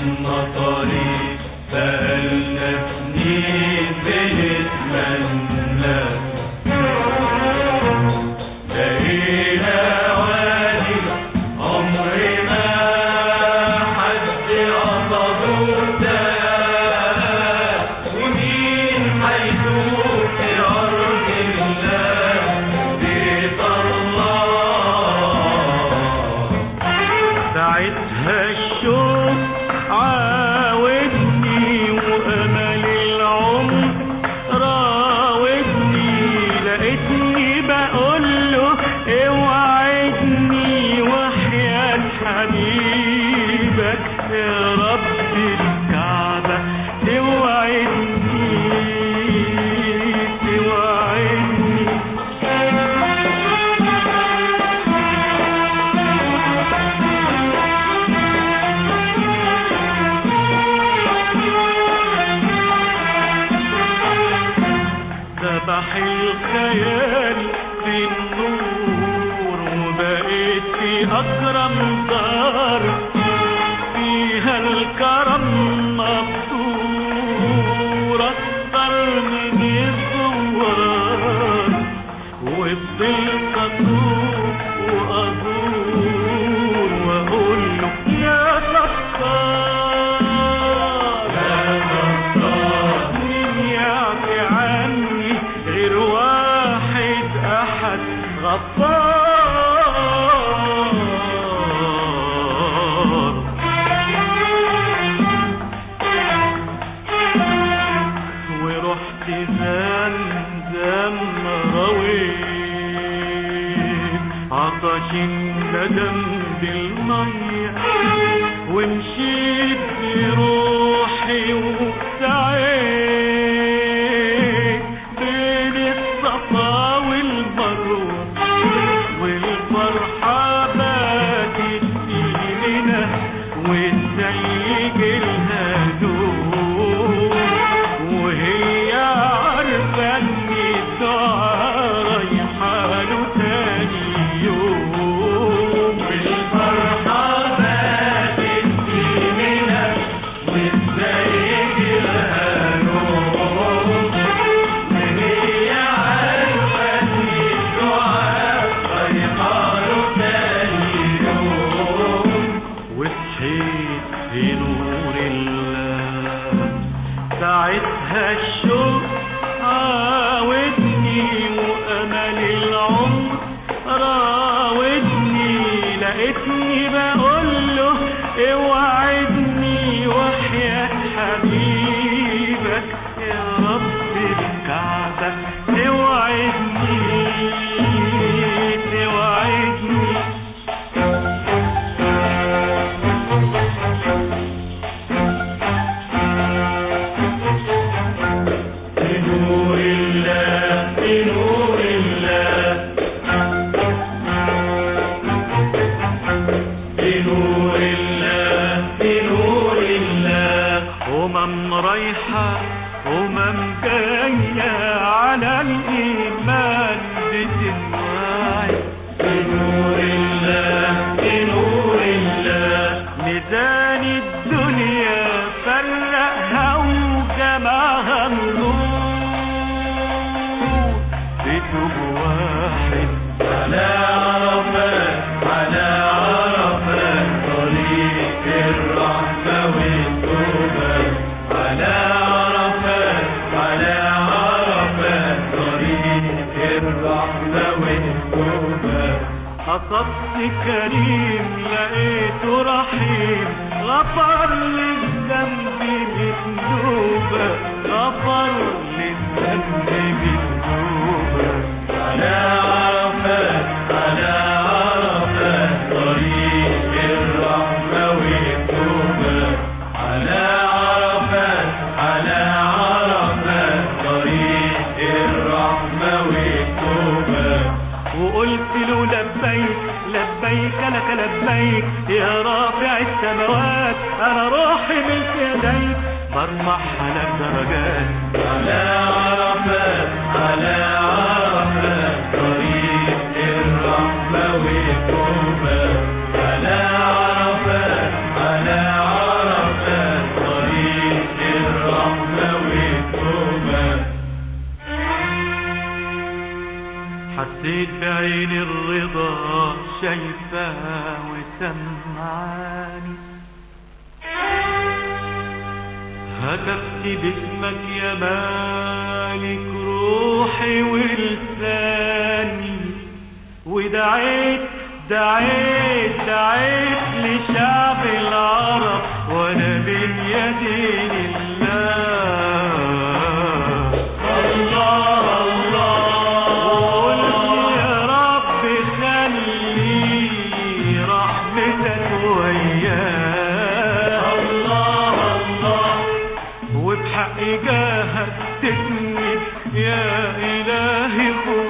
قطعنا طريق بقالنا سنين بنتمنى لقينا وادي عمر ما حد قصده ده ومين هيدوق في أرض الله بيت الله ساعتها الشوق عاودني وامل العمر راودني لقيتني بقول له اوعدني وحياة حبيبك يا رب الكعبة توعدني توعدني ذبح الخيال في النور وبقيت في أكرم دار فيها الكرم مقصور أكتر من الزوار وفضلت أطوف وأزور وأقول له يا ستار يا ستار مين يعفي عني غير واحد أحد غفار ورحت زمزم رويت عطش الندم بالمية ومشيت بروحي وسعيت بين الصفا والمروة والفرحة باتت فينا والزيج الهدوء وهي عارفة ان الدعاء رايحاله تاني يوم والفرحة باتت فينا والزيج الهدوء وهي عارفة ان الدعاء رايحاله تاني يوم وصحيت في نور الله ساعتها الشوق عاودني وامل العمر راودني لقيتني بقول له اوعدني وحياة حبيبك يا رب الكعبة توعدني توعدني بنور الله بنور الله بنور الله بنور الله أمم رايحة أمم جاية على الإيمان بتنوعي بنور الله بنور الله ميزان الدنيا فرقها وجمعها النور بتوب واحد على عرفات على عرفات طريق الرحمة والتوبة على عرفات على عرفات طريق الرحمة والتوبة قصدت كريم لقيته رحيم غفر للذنب بالتوبة غفر للذنب بالتوبة على عرفات على عرفات طريق الرحمة والتوبة على عرفات على عرفات طريق الرحمة والتوبة وقلت له لبيك لبيك لك لبيك يا رافع السماوات انا روحي ملك يديك برمح على الدرجات على عرفات على عرفات طريق الرحمة والتوبة على عرفات على عرفات شايفاه وسمعاني هتفت باسمك يا مالك روحي ولساني ودعيت دعيت دعيت لشعب العرب وانا بين يدين الله الله الله وقلت يا رب خلي رحمتك وياه الله الله وبحق جاهك تسند يا إلهي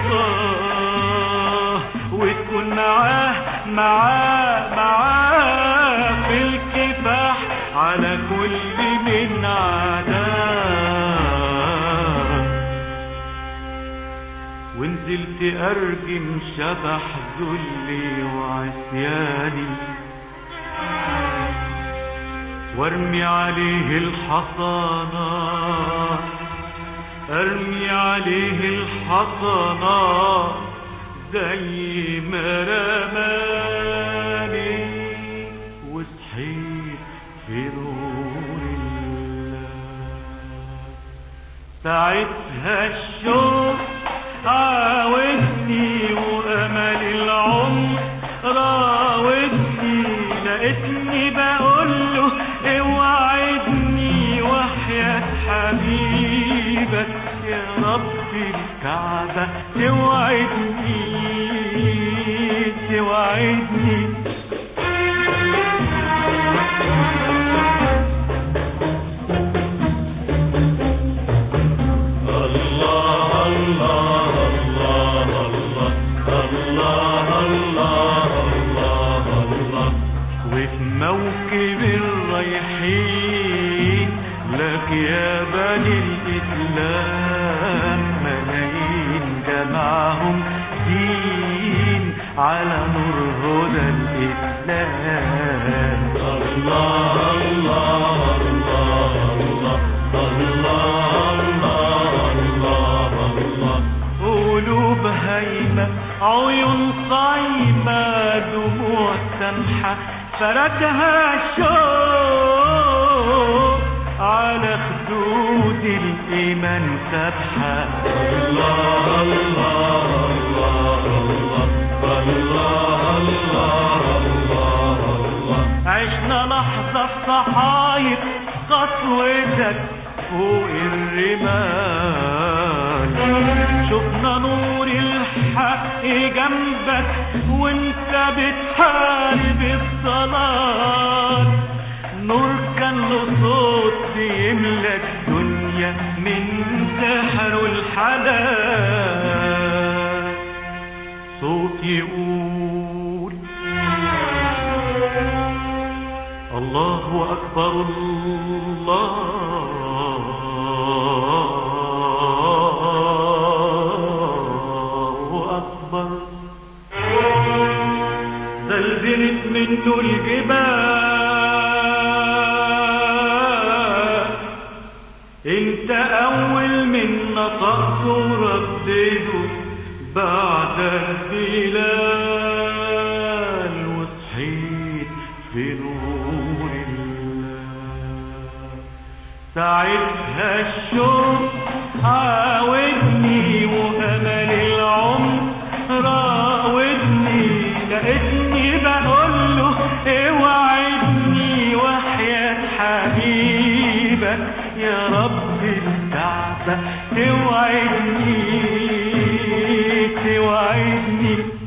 خطاه وتكون معاه معاه معاه في الكفاح على كل من عداه ونزلت أرجم شبح ذلي وعصياني وارمي عليه الحصانات ارمي عليه الحصانات زي ما رماني وصحيت في نور الله ساعتها الشوق عاودني وامل العمر راودني لقيتني بقول له اوعدني وحياة حبيبك يا رب الكعبة توعدني توعدني الله الله الله الله الله الله الله الله وفي موكب الرايحين لك يا بني الإسلام ملايين جمعهم دين على نور هدى الإسلام الله الله الله الله الله الله الله قلوب هايمة عيون صايمة دموع سمحة فرتها الشوق على خدود الإيمان سبحة الله الله الله الله الله الله الله الله عشنا لحظة صحايب خطوتك فوق الرمال شفنا نور الحق جنبك وانت بتحارب الصلاة نور كان له صوت بيملى الدنيا من سحر الحلال صوت يقول الله أكبر الله أكبر زلزلت منه الجبال انت اول من نطقت وردده بعد الهلال وصحيت في نور الله ساعتها الشوق عاودني وامل العمر راودني لقيتني بقول له اوعدني وحياة حبيبك يا رب الكعبة توعدني توعدني